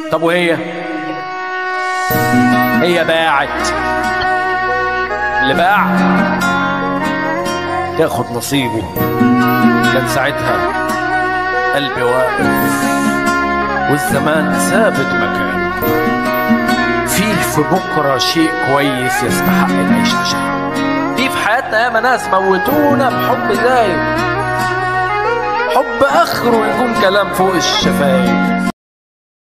طب وهي هي باعت اللي باع ياخد نصيبه كان ساعتها قلبي واقف والزمان ثابت مكانه فيه في بكرة شيء كويس يستحق نعيش عشانه في في حياتنا ياما ناس موتونا بحب زايد حب اخره يكون كلام فوق الشفايف